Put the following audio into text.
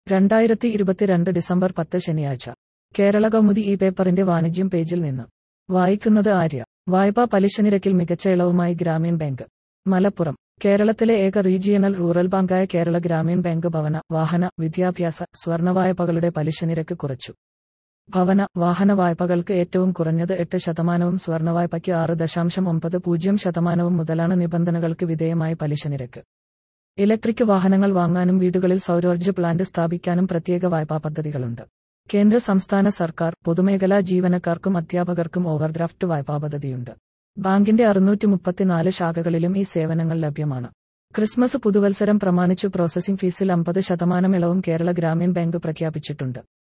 രണ്ടായിരത്തി ഇരുപത്തിരണ്ട് ഡിസംബർ പത്ത് ശനിയാഴ്ച കേരള കൗമുദി ഈ പേപ്പറിന്റെ വാണിജ്യം പേജിൽ നിന്ന് വായിക്കുന്നത് ആര്യ വായ്പാ പലിശ നിരക്കിൽ മികച്ച ഇളവുമായി ഗ്രാമീൺ ബാങ്ക് മലപ്പുറം കേരളത്തിലെ ഏക റീജിയണൽ റൂറൽ ബാങ്കായ കേരള ഗ്രാമീൺ ബാങ്ക് ഭവന വാഹന വിദ്യാഭ്യാസ സ്വർണ്ണ വായ്പകളുടെ പലിശ നിരക്ക് കുറച്ചു ഭവന വാഹന വായ്പകൾക്ക് ഏറ്റവും കുറഞ്ഞത് എട്ട് ശതമാനവും സ്വർണ്ണ വായ്പയ്ക്ക് ആറ് ദശാംശം ഒമ്പത് പൂജ്യം ശതമാനവും മുതലാണ് നിബന്ധനകൾക്ക് വിധേയമായ പലിശ നിരക്ക് ഇലക്ട്രിക് വാഹനങ്ങൾ വാങ്ങാനും വീടുകളിൽ സൗരോർജ്ജ പ്ലാന്റ് സ്ഥാപിക്കാനും പ്രത്യേക വായ്പാ പദ്ധതികളുണ്ട് കേന്ദ്ര സംസ്ഥാന സർക്കാർ പൊതുമേഖലാ ജീവനക്കാർക്കും അധ്യാപകർക്കും ഓവർഡ്രാഫ്റ്റ് വായ്പാ പദ്ധതിയുണ്ട് ബാങ്കിന്റെ അറുന്നൂറ്റി മുപ്പത്തിനാല് ശാഖകളിലും ഈ സേവനങ്ങൾ ലഭ്യമാണ് ക്രിസ്മസ് പുതുവത്സരം പ്രമാണിച്ചു പ്രോസസിംഗ് ഫീസിൽ അമ്പത് ശതമാനം ഇളവും കേരള ഗ്രാമീൺ ബാങ്ക് പ്രഖ്യാപിച്ചിട്ടുണ്ട്